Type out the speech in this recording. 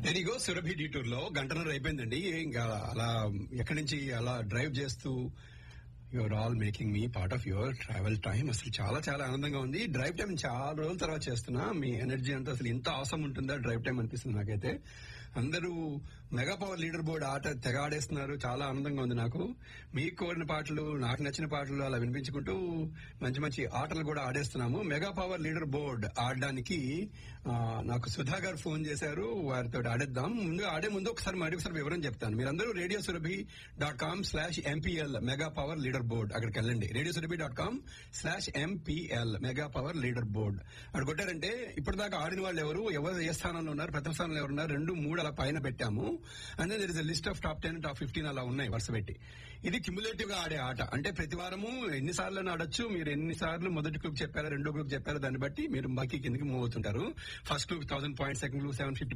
ఎదిగో Surabhi detour లో గంటన్నర అయిపోయిందండి ఇంకా అలా ఎక్కడి నుంచి అలా డ్రైవ్ చేస్తూ you're all making me part of your travel time అసలు చాలా చాలా ఆనందంగా ఉంది డ్రైవ్ టైం చాలా రోజుల తర్వాత చేస్తున్నా మీ ఎనర్జీ అంతా అసలు ఇంత అవసరం ఉంటుందా డ్రైవ్ టైం అనిపిస్తుంది నాకైతే అందరూ మెగా పవర్ లీడర్ బోర్డ్ ఆట తెగ ఆడేస్తున్నారు చాలా ఆనందంగా ఉంది నాకు మీకు కోరిన పాటలు నాకు నచ్చిన పాటలు అలా వినిపించుకుంటూ మంచి మంచి ఆటలు కూడా ఆడేస్తున్నాము మెగా పవర్ లీడర్ బోర్డ్ ఆడడానికి ఆ, నాకు సుధా గారు ఫోన్ చేశారు వారితో ఆడేద్దాం ముందు ఆడే ముందు ఒకసారి మరి ఒకసారి వివరం చెప్తాను మీరందరూ radio Surabhi dot com slash MPL mega power leader board అక్కడికి వెళ్ళండి radio Surabhi dot com slash MPL mega power leader board అక్కడ కొట్టారంటే ఇప్పటిదాకా ఆడిన వాళ్ళు ఎవరు ఎవరు ఏ స్థానంలో ఉన్నారు ప్రథమ స్థానంలో ఎవరు ఉన్నారు రెండు మూడు అలా పైన పెట్టాము and there is list of top ten top fifteen అలా ఉన్నాయి వరుస పెట్టి ఇది క్యుములేటివ్ గా ఆడే ఆట అంటే ప్రతి వారము ఎన్నిసార్లు ఆడొచ్చు మీరు ఎన్నిసార్లు మొదటి గ్రూప్ చెప్పారా రెండో గ్రూప్ చెప్పారా దాన్ని బట్టి మీరు బాకీ కిందకి మూవ్ అవుతుంటారు first group thousand point second group seven fifty